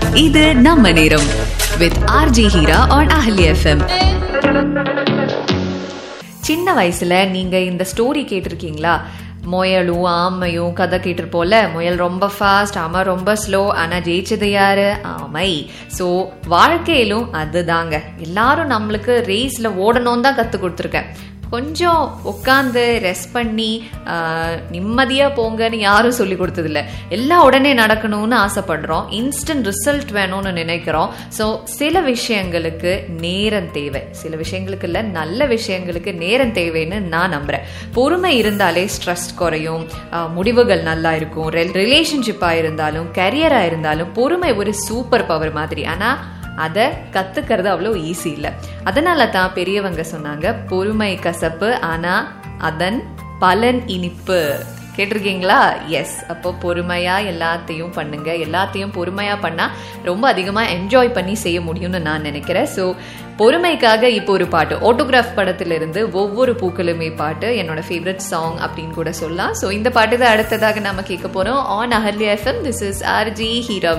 இது நம்ம நேரம் with RJ Heera on Ahalya FM சின்ன வயசுல நீங்க இந்த ஸ்டோரி கேட்டிருக்கீங்களா முயலும் ஆமையும் கதை கேட்டிருப்போல முயல் ரொம்ப ஃபாஸ்ட் ஆமை ரொம்ப ஸ்லோ ஆனா ஜெயிச்சது யாரு ஆமை ஸோ வாழ்க்கையிலும் அதுதாங்க எல்லாரும் நம்மளுக்கு ரேஸ்ல ஓடணும் தான் கத்து கொடுத்துருக்கேன் கொஞ்சம் உட்காந்து ரெஸ்ட் பண்ணி நிம்மதியாக போங்கன்னு யாரும் சொல்லி கொடுத்ததில்ல எல்லாம் உடனே நடக்கணும்னு ஆசைப்படுறோம் இன்ஸ்டன்ட் ரிசல்ட் வேணும்னு நினைக்கிறோம் ஸோ சில விஷயங்களுக்கு நேரம் தேவை சில விஷயங்களுக்கு இல்லை நல்ல விஷயங்களுக்கு நேரம் தேவைன்னு நான் நம்புகிறேன் பொறுமை இருந்தாலே ஸ்ட்ரெஸ் குறையும் ஆஹ் முடிவுகள் நல்லா இருக்கும் ரிலேஷன்ஷிப்பாக இருந்தாலும் கரியராக இருந்தாலும் பொறுமை ஒரு சூப்பர் பவர் மாதிரி ஆனால் அதை கத்துக்கிறது அவ்வளோ ஈஸி இல்லை அதனால தான் பெரியவங்க சொன்னாங்க பொறுமை கசப்பு ஆனா அதன் பலன் இனிப்பு கேட்டிருக்கீங்களா எஸ் அப்போ பொறுமையா எல்லாத்தையும் பண்ணுங்க எல்லாத்தையும் பொறுமையா பண்ணா ரொம்ப அதிகமா என்ஜாய் பண்ணி செய்ய முடியும்னு நான் நினைக்கிறேன் ஸோ பொறுமைக்காக இப்போ ஒரு பாட்டு ஆட்டோகிராஃப் படத்திலிருந்து ஒவ்வொரு பூக்களுமே பாட்டு என்னோட ஃபேவரட் சாங் அப்படின்னு கூட சொல்லலாம் ஸோ இந்த பாட்டு தான் அடுத்ததாக நம்ம கேட்க போறோம் on Ahalya FM this is RJ Heera